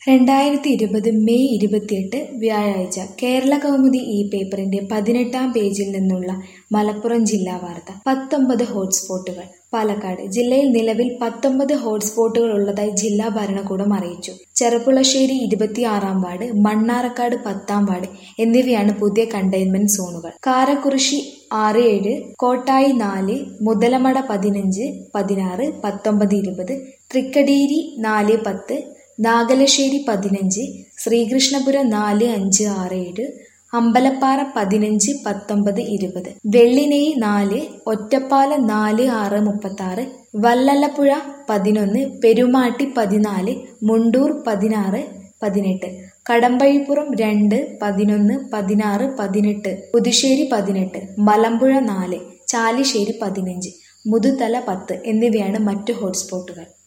രണ്ടായിരത്തി ഇരുപത് മെയ് ഇരുപത്തിയെട്ട് വ്യാഴാഴ്ച കേരള കൗമുദി ഈ പേപ്പറിന്റെ പതിനെട്ടാം പേജിൽ നിന്നുള്ള മലപ്പുറം ജില്ലാ വാർത്ത പത്തൊമ്പത് ഹോട്ട്സ്പോട്ടുകൾ പാലക്കാട് ജില്ലയിൽ നിലവിൽ പത്തൊമ്പത് ഹോട്ട്സ്പോട്ടുകൾ ഉള്ളതായി ജില്ലാ ഭരണകൂടം അറിയിച്ചു ചെറുപ്പുളശ്ശേരി ഇരുപത്തിയാറാം വാർഡ് മണ്ണാറക്കാട് പത്താം വാർഡ് എന്നിവയാണ് പുതിയ കണ്ടെയ്ൻമെന്റ് സോണുകൾ കാരക്കുറിശി ആറ് ഏഴ് കോട്ടായി നാല് മുതലമട പതിനഞ്ച് പതിനാറ് പത്തൊമ്പത് ഇരുപത് തൃക്കടീരി നാല് പത്ത് നാഗലശ്ശേരി പതിനഞ്ച് ശ്രീകൃഷ്ണപുരം നാല് അഞ്ച് ആറ് ഏഴ് അമ്പലപ്പാറ പതിനഞ്ച് പത്തൊമ്പത് ഇരുപത് വെള്ളിനെയ് നാല് ഒറ്റപ്പാലം നാല് ആറ് മുപ്പത്താറ് വല്ലലപ്പുഴ പതിനൊന്ന് പെരുമാട്ടി പതിനാല് മുണ്ടൂർ പതിനാറ് പതിനെട്ട് കടമ്പഴിപ്പുറം രണ്ട് പതിനൊന്ന് പതിനാറ് പതിനെട്ട് പുതുശ്ശേരി പതിനെട്ട് മലമ്പുഴ നാല് ചാലിശ്ശേരി പതിനഞ്ച് മുതുതല പത്ത് എന്നിവയാണ് മറ്റു ഹോട്ട്സ്പോട്ടുകൾ